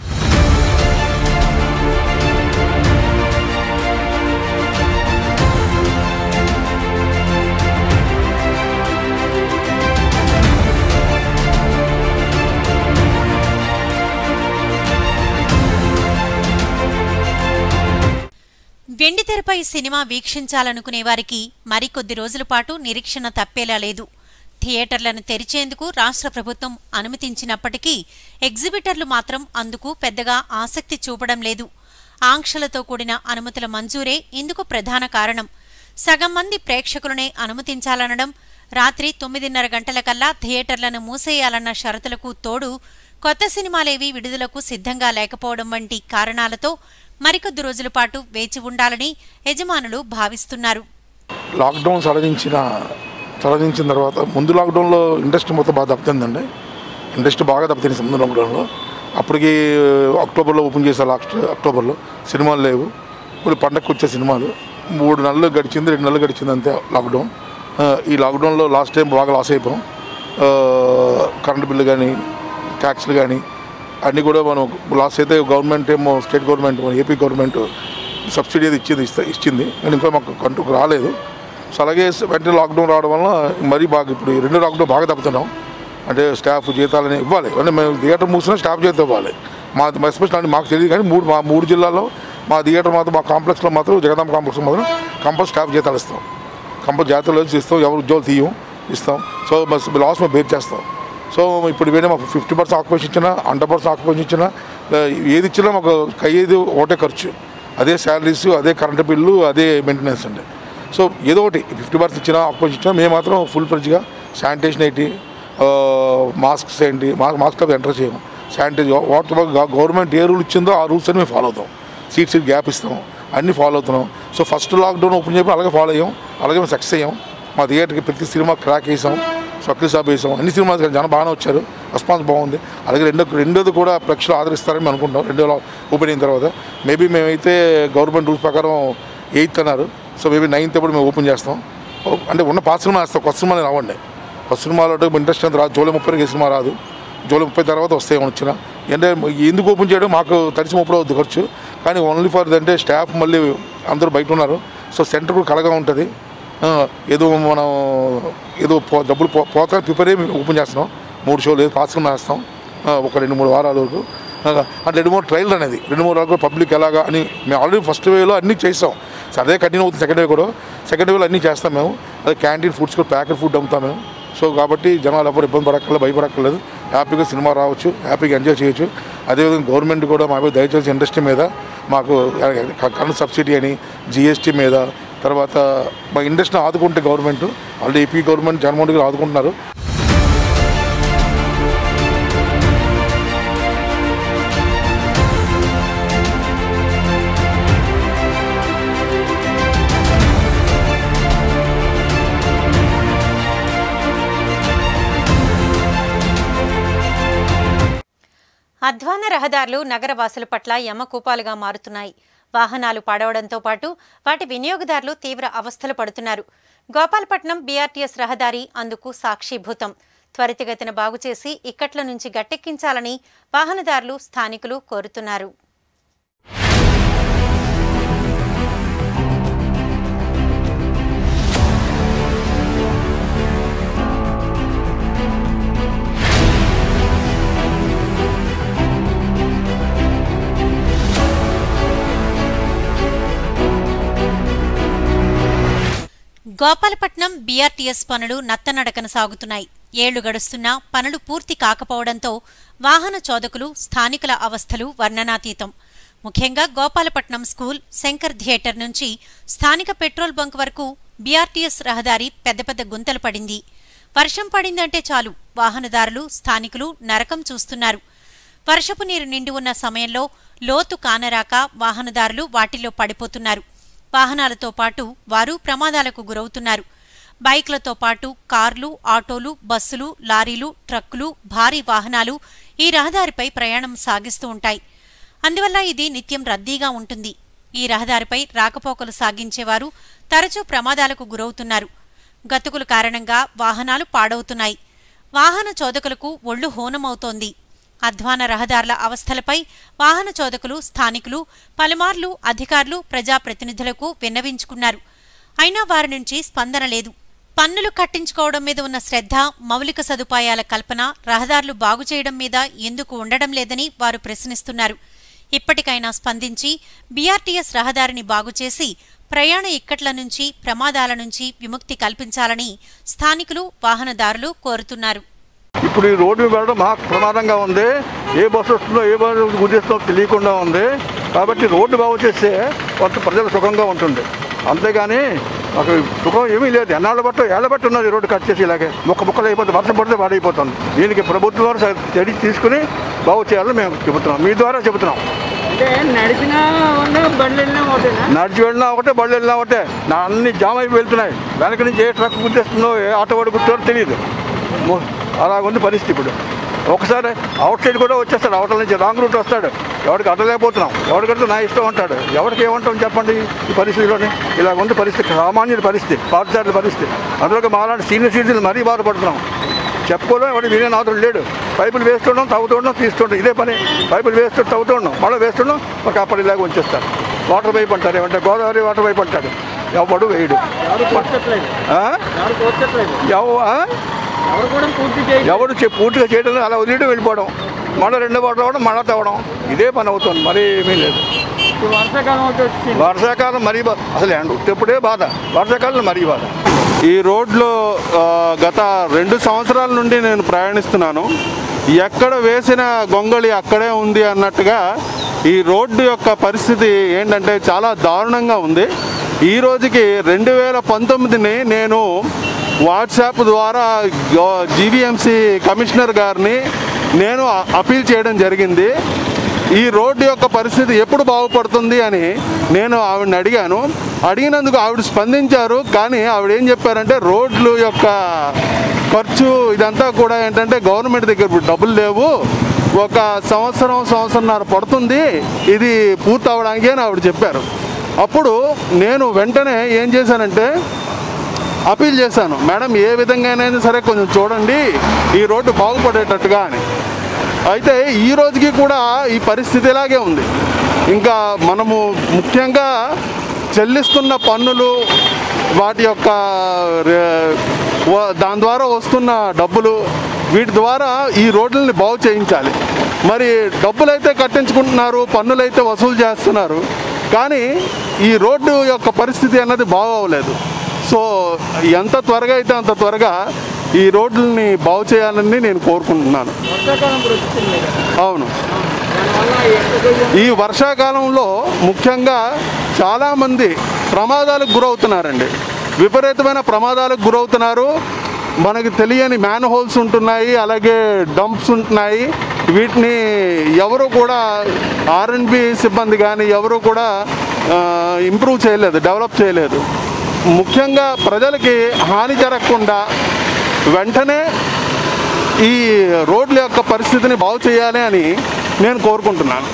వెండితెరపై సినిమా వీక్షించాలనుకునే వారికి మరికొద్ది రోజుల పాటు నిరీక్షణ తప్పేలా లేదు థియేటర్లను తెరిచేందుకు రాష్ట్ర ప్రభుత్వం అనుమతించినప్పటికీ ఎగ్జిబిటర్లు మాత్రం అందుకు పెద్దగా ఆసక్తి చూపడం లేదు ఆంక్షలతో కూడిన అనుమతుల మంజూరే ఇందుకు ప్రధాన కారణం సగం మంది ప్రేక్షకులనే అనుమతించాలనడం రాత్రి తొమ్మిదిన్నర గంటలకల్లా థియేటర్లను మూసేయాలన్న షరతులకు తోడు కొత్త సినిమాలేవి విడుదలకు సిద్ధంగా లేకపోవడం వంటి కారణాలతో మరికొద్ది రోజుల పాటు వేచి ఉండాలని యజమానులు భావిస్తున్నారు లాక్డౌన్ సడలించిన సడలించిన తర్వాత ముందు లాక్డౌన్లో ఇండస్ట్రీ మొత్తం బాగా దెబ్బతిందండి ఇండస్ట్రీ బాగా దెబ్బతింది ముందు లాక్డౌన్లో అప్పటికి అక్టోబర్లో ఓపెన్ చేశారు లాస్ట్ అక్టోబర్లో సినిమాలు లేవు ఇప్పుడు పండగకు వచ్చే సినిమాలు మూడు నెలలు గడిచింది రెండు నెలలు గడిచింది అంతే లాక్డౌన్ ఆ, ఈ లాక్డౌన్లో లాస్ట్ టైం బాగా లాస్ అయిపోయాం ఆ, కరెంట్ బిల్లు కానీ ట్యాక్స్లు కానీ అన్నీ కూడా మనం లాస్ అయితే గవర్నమెంట్ ఏమో state government AP government subsidy అది ఇచ్చింది ఇస్తా ఇచ్చింది కానీ ఇంకా మాకు కంట్రోల్ రాలేదు సో అలాగే వెంటనే లాక్డౌన్ రావడం వల్ల మరీ బాగా ఇప్పుడు ఈ రెండు లాక్డౌన్ బాగా తప్పుతున్నాం అంటే స్టాఫ్ జీతాలని ఇవ్వాలి అంటే మేము థియేటర్ మూసినా స్టాఫ్ జీతం ఇవ్వాలి మా మా ఎస్పెషల్ అంటే మాకు తెలియదు కానీ మూడు మా మూడు జిల్లాల్లో మా థియేటర్ మాత్రం మా కాంప్లెక్స్లో మాత్రం జగదాంబ కాంప్లెక్స్ మాత్రం కంపల్ స్టాఫ్ జీతాలు ఇస్తాం కంపల్ జాతరలో వచ్చి ఇస్తాం ఎవరు ఉద్యోగాలు తీయం ఇస్తాం సో లాస్ మేము బేర్ చేస్తాం సో ఇప్పుడు వేరే మాకు ఫిఫ్టీ పర్సెంట్ ఆక్యుపేషన్ ఇచ్చినా హండ్రెడ్ పర్సెంట్ ఆక్యుపేషన్ ఇచ్చినా ఆ, ఏది ఇచ్చినా మాకు అయ్యేది ఒకటే ఖర్చు అదే శాలరీస్ అదే కరెంటు బిల్లు అదే మెయింటెనెన్స్ అండి సో ఏదో ఒకటి ఫిఫ్టీ పర్సెంట్ ఇచ్చినా ఆక్యుపేషన్ ఇచ్చినా మేము మాత్రం ఫుల్ ఫ్రిడ్జ్గా శానిటేషన్ ఏంటి మాస్క్స్ ఏంటి మాస్క్ మాస్క్ అవి ఎంటర్ చేయము శానిటైజ్ వాట్ గవర్నమెంట్ ఏ రూల్ ఇచ్చిందో ఆ రూల్స్ అని మేము ఫాలో అవుతాం సీట్ సీట్ గ్యాప్ ఇస్తాం అన్నీ ఫాలో అవుతున్నాం సో ఫస్ట్ లాక్డౌన్ ఓపెన్ చేయడం అలాగే ఫాలో అయ్యాం అలాగే మేము సక్సెస్ అయ్యాం మా థియేటర్కి ప్రతి సినిమా క్రాక్ వేసాం సక్సెస్ షాప్ వేసాం అన్ని సినిమాలు జనం బాగానే వచ్చారు రెస్పాన్స్ బాగుంది అలాగే రెండో రెండోది కూడా ప్రేక్షకులు ఆదరిస్తారని మేము అనుకుంటాం రెండో ఓపెన్ అయిన తర్వాత మేబీ మేమైతే గవర్నమెంట్ రూల్స్ ప్రకారం ఎయిత్ అన్నారు సో మేబీ నైన్త్ ఎప్పుడు మేము ఓపెన్ చేస్తాం ఓ- అంటే ఉన్న పాత సినిమా వేస్తాం కొత్త సినిమాలు రావండి కొత్త సినిమాలో ఇంట్రెస్ట్ అంత రాదు జూలై ముప్పైకి ఏ సినిమా రాదు జూలై ముప్పై తర్వాత వస్తాయి వచ్చిన అంటే ఎందుకు ఓపెన్ చేయడం మాకు తడిసి ముప్పై అవుతుంది ఖర్చు కానీ ఓన్లీ ఫర్ అంటే స్టాఫ్ మళ్ళీ అందరూ బయట ఉన్నారు సో సెంటర్ కూడా కలగా ఉంటుంది ఆ, ఏదో మనం ఏదో పో డబ్బులు పో పోతా ప్రిపేర్ అయ్యి మేము ఓపెన్ చేస్తున్నాం మూడు షోలు ఏదో పాస్ వేస్తాం ఆ, ఒక రెండు మూడు వారాల వరకు ఆ, అంటే రెండు మూడు ట్రైల్ అనేది రెండు మూడు వరకు పబ్లిక్ ఎలాగా అని మేము ఆల్రెడీ ఫస్ట్ వేలో అన్నీ చేస్తాం సో అదే కంటిన్యూ అవుతుంది సెకండ్ వే కూడా సెకండ్ వేలో అన్నీ చేస్తాం మేము అదే క్యాంటీన్ ఫుడ్స్ కూడా ప్యాకెట్ ఫుడ్ అమ్ముతాం మేము సో కాబట్టి జనాలు ఎవరు ఇబ్బంది పడక్కర్లేదు భయపడక్కర్లేదు హ్యాపీగా సినిమా రావచ్చు హ్యాపీగా ఎంజాయ్ చేయొచ్చు అదేవిధంగా గవర్నమెంట్ కూడా మా మీద దయచేసి ఇండస్ట్రీ మీద మాకు కరెంట్ సబ్సిడీ అని జిఎస్టీ మీద తర్వాత మా ఇండస్ట్రీని ఆదుకుంటే government already AP government Jaganmohan Reddy గారు ఆదుకుంటున్నారు అధ్వాన రహదారులు నగరవాసుల పట్ల యమకూపాలుగా మారుతున్నాయి వాహనాలు పాడవడంతో పాటు వాటి వినియోగదారులు తీవ్ర అవస్థలు పడుతున్నారు గోపాలపట్నం బీఆర్టీఎస్ రహదారి అందుకు సాక్షిభూతం త్వరితగతిన బాగుచేసి ఇక్కట్ల నుంచి గట్టెక్కించాలని వాహనదారులు స్థానికులు కోరుతున్నారు గోపాలపట్నం బీఆర్టీఎస్ పనులు నత్తనడకన సాగుతున్నాయి ఏళ్లు గడుస్తున్నా పనులు పూర్తి కాకపోవడంతో వాహన చోదకులు స్థానికుల అవస్థలు వర్ణనాతీతం ముఖ్యంగా గోపాలపట్నం స్కూల్ శంకర్ థియేటర్ నుంచి స్థానిక పెట్రోల్ బంక్ వరకు బీఆర్టీఎస్ రహదారి పెద్ద పెద్ద గుంతలు పడింది వర్షం పడిందంటే చాలు వాహనదారులు స్థానికులు నరకం చూస్తున్నారు వర్షపు నీరు నిండి ఉన్న సమయంలో లోతు కానరాక వాహనదారులు వాటిల్లో పడిపోతున్నారు వాహనాలతో పాటు వారు ప్రమాదాలకు గురవుతున్నారు బైక్లతో పాటు కార్లు ఆటోలు బస్సులు లారీలు ట్రక్కులు భారీ వాహనాలు ఈ రహదారిపై ప్రయాణం సాగిస్తూ ఉంటాయి అందువల్ల ఇది నిత్యం రద్దీగా ఉంటుంది ఈ రహదారిపై రాకపోకలు సాగించేవారు తరచూ ప్రమాదాలకు గురవుతున్నారు గతుకుల కారణంగా వాహనాలు పాడవుతున్నాయి వాహన చోదకులకు ఒళ్ళు హోనమవుతోంది అధ్వాన రహదారుల అవస్థలపై వాహన చోదకులు స్థానికులు పలుమార్లు అధికారులు ప్రజాప్రతినిధులకు విన్నవించుకున్నారు అయినా వారి నుంచి స్పందన లేదు పన్నులు కట్టించుకోవడం మీద ఉన్న శ్రద్ధ మౌలిక సదుపాయాల కల్పన రహదారులు బాగు చేయడం మీద ఎందుకు ఉండడం లేదని వారు ప్రశ్నిస్తున్నారు ఇప్పటికైనా స్పందించి బీఆర్టీఎస్ రహదారిని బాగుచేసి ప్రయాణ ఇక్కట్ల నుంచి ప్రమాదాల నుంచి విముక్తి కల్పించాలని స్థానికులు వాహనదారులు కోరుతున్నారు ఇప్పుడు ఈ రోడ్డు మీద వెళ్ళడం మహా ప్రమాదంగా ఉంది ఏ బస్సు వస్తుందో ఏ బస్సు గుర్తిస్తుందో తెలియకుండా ఉంది కాబట్టి రోడ్డు బాగు చేస్తే కొంత ప్రజలు సుఖంగా ఉంటుంది అంతేగాని అక్కడ సుఖం ఏమీ లేదు ఎన్నాళ్ళ బట్ట ఏళ్ళ బట్టి ఉన్నది ఈ రోడ్డు కట్ చేసి ఇలాగే ముక్క ముక్కలు అయిపోతుంది వర్షం పడితే పాడైపోతుంది దీనికి ప్రభుత్వం వారు చర్య తీసుకుని బాగు చేయాలని మేము చెబుతున్నాం మీ ద్వారా చెబుతున్నాం అంటే నడిపినా ఒకటే బండ్లు వెళ్ళినా ఒకటేనా నడిచి వెళ్ళినా ఒకటే బళ్ళు వెళ్ళినా ఒకటే నా అన్ని జామ్ అయిపోయి వెళ్తున్నాయి వెనక నుంచి ఏ ట్రక్ గుర్తిస్తుందో ఏ ఆటో వాడు గుర్తుందో తెలియదు మొ- అలా ఉంది పరిస్థితి ఇప్పుడు ఒకసారి అవుట్ సైడ్ కూడా వచ్చేస్తాడు అవతల నుంచి రాంగ్ రూట్ వస్తాడు ఎవరికి అడ్డలేకపోతున్నాం ఎవరికడితే నా ఇష్టం అంటాడు ఎవరికి ఏమంటాం చెప్పండి ఈ పరిస్థితిలోని ఇలా ఉంది పరిస్థితి సామాన్యుల పరిస్థితి పాఠశాలల పరిస్థితి అందులో మాలాంటి సీనియర్ సిటిజన్లు మరీ బాధపడుతున్నాం చెప్పుకోవడం ఎవడు వినే నాదుడు లేడు పైపులు వేస్తుండడం తవ్వుతుండడం తీస్తుండడం ఇదే పని పైపులు వేస్తూ తవ్వుతుండడం మళ్ళీ వేస్తుండడం ఒక అప్పటిలాగా ఉంచేస్తారు వాటర్ పైప్ అంటారు ఏమంటే గోదావరి వాటర్ పైప్ అంటాడు ఎవడు వేయడు ఎవరు పోర్చట్లేదు ఆ? ఎవరు పోర్చట్లేదు ఎవ ఆ? ఎవరు కూడా పూర్తి చేయ ఎవరు చే- పూర్తిగా చేయడం లేదు, అలా వదిలేయడం వెళ్ళిపోవడం మళ్ళీ రెండో బాట రావడం మళ్ళీ తవ్వడం ఇదే పని అవుతుంది మరీ ఏమీ లేదు ఇప్పుడు వర్షాకాలం ఒకటి వచ్చింది వర్షాకాలం మరీ బా- అసలు ఎండ ఉట్టేప్పుడే బాధ వర్షాకాలం మరీ బాధ ఈ రోడ్లో ఆ, గత రెండు సంవత్సరాల నుండి నేను ప్రయాణిస్తున్నాను ఎక్కడ వేసిన గొంగళి అక్కడే ఉంది అన్నట్టుగా ఈ రోడ్డు యొక్క పరిస్థితి ఏంటంటే చాలా దారుణంగా ఉంది ఈ రోజుకి రెండు వేల పంతొమ్మిదిని నేను వాట్సాప్ ద్వారా జీవీఎంసీ కమిషనర్ గారిని నేను అ- అపీల్ చేయడం జరిగింది ఈ రోడ్డు యొక్క పరిస్థితి ఎప్పుడు బాగుపడుతుంది అని నేను ఆవిడని అడిగాను అడిగినందుకు ఆవిడ స్పందించారు కానీ ఆవిడ ఏం చెప్పారంటే రోడ్లు యొక్క ఖర్చు ఇదంతా కూడా ఏంటంటే గవర్నమెంట్ దగ్గర ఇప్పుడు డబ్బులు లేవు ఒక సంవత్సరం సంవత్సరంన్నర పడుతుంది ఇది పూర్తి అవడానికి అని ఆవిడ చెప్పారు అప్పుడు నేను వెంటనే ఏం చేశానంటే అపీల్ చేశాను మేడం ఏ విధంగానైనా సరే కొంచెం చూడండి ఈ రోడ్డు బాగుపడేటట్టుగా అని అయితే ఈ రోజుకి కూడా ఈ పరిస్థితి ఇలాగే ఉంది ఇంకా మనము ముఖ్యంగా చెల్లిస్తున్న పన్నులు వాటి యొక్క రే- వ- దాని ద్వారా వస్తున్న డబ్బులు వీటి ద్వారా ఈ రోడ్లని బాగు చేయించాలి మరి డబ్బులైతే కట్టించుకుంటున్నారు పన్నులైతే వసూలు చేస్తున్నారు కానీ ఈ రోడ్డు యొక్క పరిస్థితి అన్నది బాగోలేదు సో ఎంత త్వరగా అయితే అంత త్వరగా ఈ రోడ్లని బాగు చేయాలని నేను కోరుకుంటున్నాను వర్షాకాలం ఇప్పుడు వచ్చింది కదా అవును దానివల్ల ఎంత ఈ వర్షాకాలంలో ముఖ్యంగా చాలామంది ప్రమాదాలకు గురవుతున్నారండి విపరీతమైన ప్రమాదాలకు గురవుతున్నారు మనకి తెలియని మ్యాన్ హోల్స్ ఉంటున్నాయి అలాగే డంప్స్ ఉంటున్నాయి వీటిని ఎవరు కూడా ఆర్ఎండ్బి సిబ్బంది కానీ ఎవరు కూడా ఇంప్రూవ్ చేయలేదు డెవలప్ చేయలేదు ముఖ్యంగా ప్రజలకి హాని జరగకుండా వెంటనే ఈ రోడ్ల యొక్క పరిస్థితిని బాగు చేయాలి అని నేను కోరుకుంటున్నాను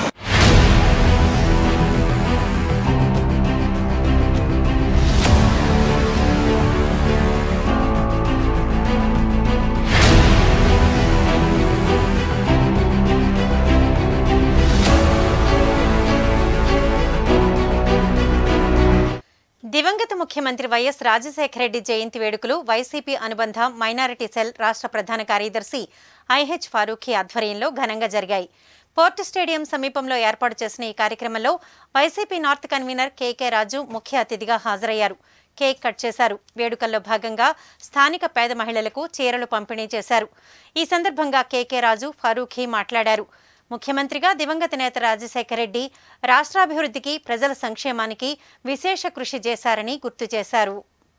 దివంగత ముఖ్యమంత్రి వైఎస్ రాజశేఖర రెడ్డి జయంతి వేడుకలు వైసీపీ అనుబంధ మైనారిటీ సెల్ రాష్ట్ర ప్రధాన కార్యదర్శి ఐహెచ్ ఫారూఖీ ఆధ్వర్యంలో ఘనంగా జరిగాయి పోర్టు స్టేడియం సమీపంలో ఏర్పాటు చేసిన ఈ కార్యక్రమంలో YCP north convenor KK Raju ముఖ్య అతిథిగా హాజరయ్యారు కేక్ కట్ చేశారు వేడుకల్లో భాగంగా స్థానిక పేద మహిళలకు చీరలు పంపిణీ చేశారు ఈ సందర్భంగా కేకే రాజు ఫారూఖీ మాట్లాడారు ముఖ్యమంత్రిగా దివంగత నేత రాజశేఖర రెడ్డి రాష్ట్రాభివృద్ధికి ప్రజల సంక్షేమానికి విశేష కృషి చేశారని గుర్తు చేశారు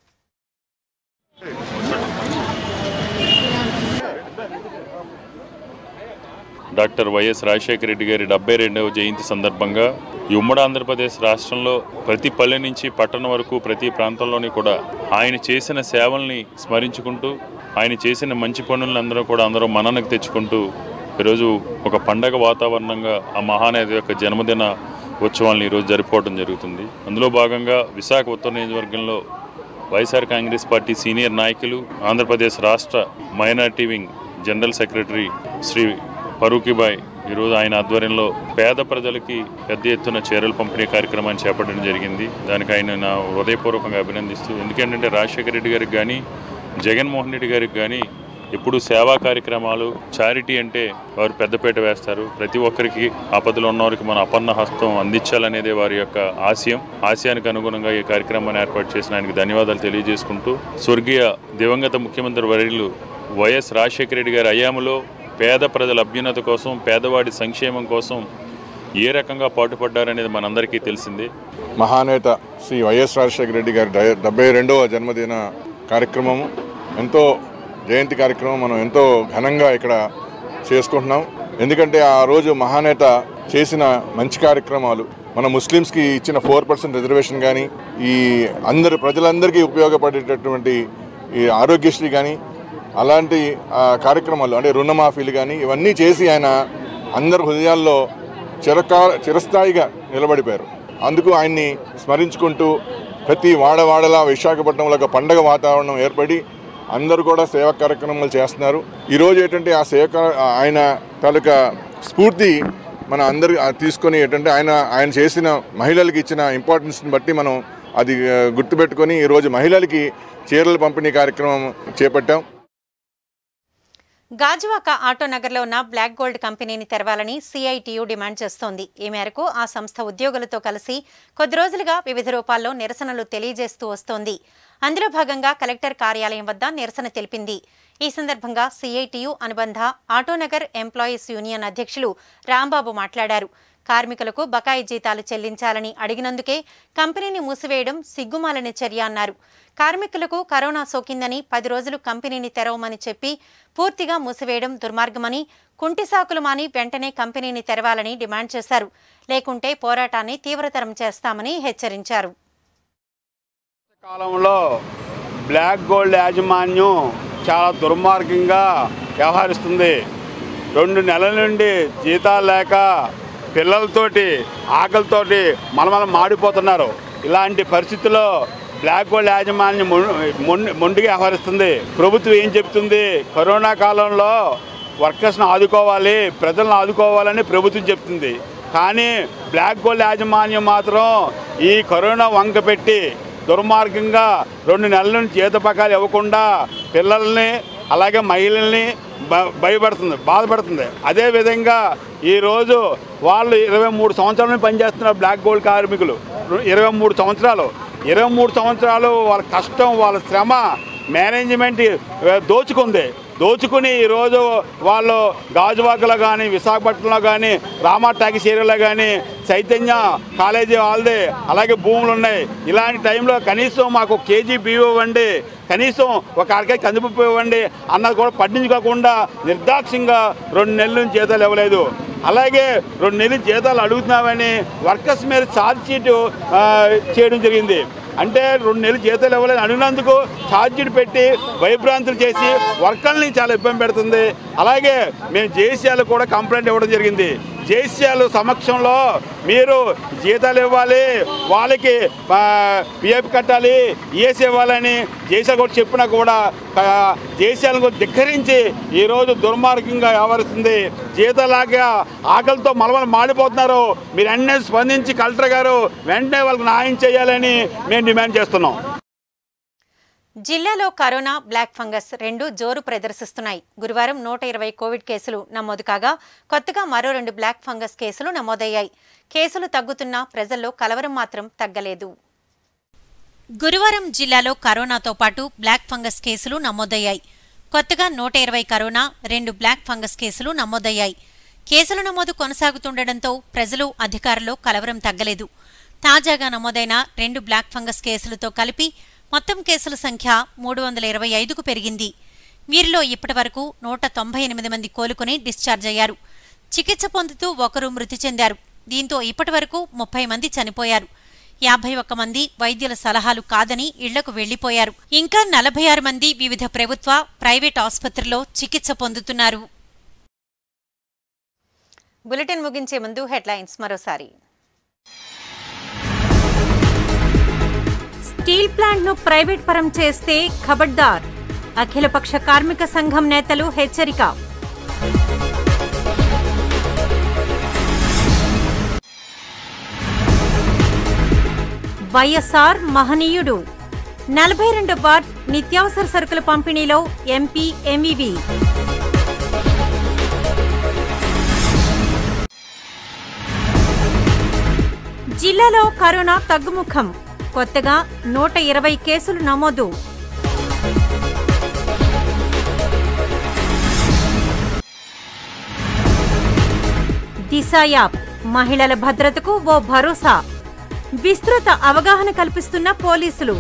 డాక్టర్ వైఎస్ రాజశేఖర రెడ్డి గారి డెబ్బై రెండవ జయంతి సందర్భంగా ఈ ఉమ్మడి ఆంధ్రప్రదేశ్ రాష్ట్రంలో ప్రతి పల్లె నుంచి పట్టణం వరకు ప్రతి ప్రాంతంలోని కూడా ఆయన చేసిన సేవల్ని స్మరించుకుంటూ ఆయన చేసిన మంచి పనులను అందరూ కూడా అందరూ మననకు తెచ్చుకుంటూ ఈరోజు ఒక పండగ వాతావరణంగా ఆ మహానేత యొక్క జన్మదిన ఉత్సవాలను ఈరోజు జరుపుకోవడం జరుగుతుంది అందులో భాగంగా విశాఖ ఉత్తర నియోజకవర్గంలో వైఎస్ఆర్ కాంగ్రెస్ పార్టీ సీనియర్ నాయకులు ఆంధ్రప్రదేశ్ రాష్ట్ర minority wing general secretary Shri Farooqibhai ఈరోజు ఆయన ఆధ్వర్యంలో పేద ప్రజలకి పెద్ద ఎత్తున చీరలు పంపిణీ కార్యక్రమాన్ని చేపట్టడం జరిగింది దానికి ఆయన నా హృదయపూర్వకంగా అభినందిస్తూ ఎందుకంటే రాజశేఖర రెడ్డి గారికి కానీ జగన్మోహన్ రెడ్డి గారికి కానీ ఎప్పుడు సేవా కార్యక్రమాలు చారిటీ అంటే వారు పెద్దపీట వేస్తారు ప్రతి ఒక్కరికి ఆపదలో ఉన్నవారికి మన అపన్న హస్తం అందించాలనేదే వారి యొక్క ఆశయం ఆశయానికి అనుగుణంగా ఈ కార్యక్రమాన్ని ఏర్పాటు చేసిన ఆయనకి ధన్యవాదాలు తెలియజేసుకుంటూ స్వర్గీయ దివంగత ముఖ్యమంత్రి వర్యులు వైఎస్ రాజశేఖర రెడ్డి గారి అయాములో పేద ప్రజల అభ్యున్నత కోసం పేదవాడి సంక్షేమం కోసం ఏ రకంగా పాటుపడ్డారనేది మనందరికీ తెలిసిందే మహానేత శ్రీ వైఎస్ రాజశేఖర రెడ్డి గారి డె- డెబ్బై రెండవ జన్మదిన కార్యక్రమము ఎంతో జయంతి కార్యక్రమం మనం ఎంతో ఘనంగా ఇక్కడ చేసుకుంటున్నాం ఎందుకంటే ఆ రోజు మహానేత చేసిన మంచి కార్యక్రమాలు మన ముస్లిమ్స్కి ఇచ్చిన ఫోర్ పర్సెంట్ రిజర్వేషన్ కానీ ఈ అందరు ప్రజలందరికీ ఉపయోగపడేటటువంటి ఈ ఆరోగ్యశ్రీ కానీ అలాంటి ఆ, కార్యక్రమాలు అంటే రుణమాఫీలు కానీ ఇవన్నీ చేసి ఆయన అందరి హృదయాల్లో చిరకా చిరస్థాయిగా నిలబడిపోయారు అందుకు ఆయన్ని స్మరించుకుంటూ ప్రతి వాడవాడలా విశాఖపట్నంలో ఒక పండగ వాతావరణం ఏర్పడి అందరూ కూడా సేవా కార్యక్రమాలు చేస్తున్నారు ఈరోజు ఏంటంటే ఆ సేవ కా- ఆయన తాలూకా స్ఫూర్తి మన అందరి ఆ తీసుకొని ఏంటంటే ఆయన ఆయన చేసిన మహిళలకు ఇచ్చిన ఇంపార్టెన్స్ని బట్టి మనం అది ఆ, గుర్తుపెట్టుకొని ఈరోజు మహిళలకి చీరల పంపిణీ కార్యక్రమం చేపట్టాం గాజువాక ఆటోనగర్లో ఉన్న బ్లాక్ గోల్డ్ కంపెనీని తెరవాలని సిఐటియు డిమాండ్ చేస్తోంది ఈ మేరకు ఆ సంస్థ ఉద్యోగులతో కలిసి కొద్ది రోజులుగా వివిధ రూపాల్లో నిరసనలు తెలియజేస్తూ వస్తోంది అందులో భాగంగా కలెక్టర్ కార్యాలయం వద్ద నిరసన తెలిపింది ఈ సందర్భంగా సిఐటియు అనుబంధ ఆటోనగర్ ఎంప్లాయీస్ యూనియన్ అధ్యక్షులు రాంబాబు మాట్లాడారు కార్మికులకు బకాయి జీతాలు చెల్లించాలని అడిగినందుకే కంపెనీని మూసివేయడం సిగ్గుమాలని చర్య అన్నారు కార్మికులకు కరోనా సోకిందని పది రోజులు కంపెనీని తెరవమని చెప్పి పూర్తిగా మూసివేయడం దుర్మార్గమని కుంటి సాకులు మాని వెంటనే కంపెనీని తెరవాలని డిమాండ్ చేశారు లేకుంటే పోరాటాన్ని తీవ్రతరం చేస్తామని హెచ్చరించారు కాలంలో బ్లాక్ గోల్డ్ యాజమాన్యం చాలా దుర్మార్గంగా వ్యవహరిస్తుంది రెండు నెలల నుండి జీతాలు లేక పిల్లలతోటి ఆకలితోటి మనమల మాడిపోతున్నారు ఇలాంటి పరిస్థితుల్లో బ్లాక్ గోల్డ్ యాజమాన్యం మొం- మొండి- మొండిగా వ్యవహరిస్తుంది ప్రభుత్వం ఏం చెప్తుంది కరోనా కాలంలో వర్కర్స్ని ఆదుకోవాలి ప్రజలను ఆదుకోవాలని ప్రభుత్వం చెప్తుంది కానీ బ్లాక్ గోల్డ్ యాజమాన్యం మాత్రం ఈ కరోనా వంక పెట్టి దుర్మార్గంగా రెండు నెలల నుంచి జీత పకాలు ఇవ్వకుండా పిల్లల్ని అలాగే మహిళల్ని భ- భయపడుతుంది బాధపడుతుంది అదేవిధంగా ఈరోజు వాళ్ళు ఇరవై మూడు సంవత్సరాల నుంచి పనిచేస్తున్నారు బ్లాక్ గోల్డ్ కార్మికులు ఇరవై మూడు సంవత్సరాలు ఇరవై మూడు సంవత్సరాలు వాళ్ళ కష్టం వాళ్ళ శ్రమ మేనేజ్మెంట్ ఆ, దోచుకుంది దోచుకుని ఈరోజు వాళ్ళు గాజువాకలో కానీ విశాఖపట్నంలో కానీ రామా టాకీస్ ఏరియాలో కానీ చైతన్య కాలేజీ వాళ్ళది అలాగే భూములు ఉన్నాయి ఇలాంటి టైంలో కనీసం మాకు కేజీ బియ్యం ఇవ్వండి కనీసం ఒక అరకాయ కందిపప్పు ఇవ్వండి అన్నది కూడా పట్టించుకోకుండా నిర్దాక్ష్యంగా రెండు నెలల నుంచి జీతాలు ఇవ్వలేదు అలాగే రెండు నెలలు జీతాలు అడుగుతున్నామని వర్కర్స్ మీద ఛార్జ్ షీట్ ఆ, చేయడం జరిగింది అంటే రెండు నెలలు జీతాలు ఇవ్వలేదు అడిగినందుకు ఛార్జ్ షీట్ పెట్టి భయభ్రాంతులు చేసి వర్కర్ని చాలా ఇబ్బంది పెడుతుంది అలాగే మేము జేసీఆలు కూడా కంప్లైంట్ ఇవ్వడం జరిగింది జేసీఆలు సమక్షంలో మీరు జీతాలు ఇవ్వాలి వాళ్ళకి పిఎఫ్ కట్టాలి ఈఎస్ ఇవ్వాలని జేసీఆర్ కూడా చెప్పినా కూడా జేసీఆలను ధిక్కరించి ఈరోజు దుర్మార్గంగా వ్యవహరిస్తుంది జీతాలాగా ఆకలితో మలమల మాడిపోతున్నారు మీరు అన్నీ స్పందించి కలెక్టర్ గారు వెంటనే వాళ్ళకి న్యాయం చేయాలని మేము డిమాండ్ చేస్తున్నాం జిల్లాలో కరోనా బ్లాక్ ఫంగస్ రెండు జోరు ప్రదర్శిస్తున్నాయి గురువారం నూట ఇరవై కోవిడ్ కేసులు నమోదు కాగా కొత్తగా మరో రెండు బ్లాక్ ఫంగస్ కేసులు నమోదయ్యాయి కేసులు తగ్గుతున్నా ప్రజల్లో కలవరం మాత్రం తగ్గలేదు గురువారం జిల్లాలో కరోనాతో పాటు బ్లాక్ ఫంగస్ కేసులు నమోదయ్యాయి కొత్తగా నూట ఇరవై కరోనా రెండు బ్లాక్ ఫంగస్ కేసులు నమోదయ్యాయి కేసుల నమోదు కొనసాగుతుండటంతో ప్రజలు అధికారులు కలవరం తగ్గలేదు తాజాగా నమోదైన రెండు బ్లాక్ ఫంగస్ కేసులతో కలిపి మొత్తం కేసుల సంఖ్య మూడు వందల ఇరవై ఐదుకు పెరిగింది వీరిలో ఇప్పటివరకు నూట తొంభై ఎనిమిది మంది కోలుకుని డిశ్చార్జ్ అయ్యారు చికిత్స పొందుతూ ఒకరు మృతి చెందారు దీంతో ఇప్పటివరకు ముప్పై మంది చనిపోయారు యాభై ఒక్క మంది వైద్యుల సలహాలు కాదని ఇళ్లకు వెళ్లిపోయారు ఇంకా నలభై ఆరు మంది వివిధ ప్రభుత్వ ప్రైవేట్ ఆసుపత్రుల్లో చికిత్స పొందుతున్నారు బులెటిన్ ముగించే ముందు హెడ్లైన్స్ మరోసారి స్టీల్ ప్లాంట్ ను ప్రైవేట్ పరం చేస్తే ఖబర్దార్ అఖిలపక్ష కార్మిక సంఘం నేతలు హెచ్చరిక వైఎస్ఆర్ మహనీయుడు నలభై రెండు వార్డ్ నిత్యావసర సరుకుల పంపిణీలో ఎంపీ ఎంవివి జిల్లాలో కరోనా తగ్గుముఖం కొత్తగా నూట ఇరవై కేసులు నమోదు దిశ యాప్ మహిళల భద్రతకు ఓ భరోసా విస్తృత అవగాహన కల్పిస్తున్న పోలీసులు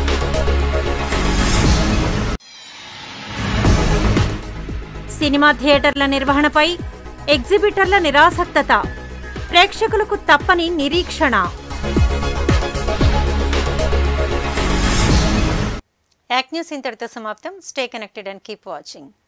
సినిమా థియేటర్ల నిర్వహణపై ఎగ్జిబిటర్ల నిరాసక్తత ప్రేక్షకులకు తప్పని నిరీక్షణ యాక్ న్యూస్ ఇంతటితో సమాప్తం stay connected and keep watching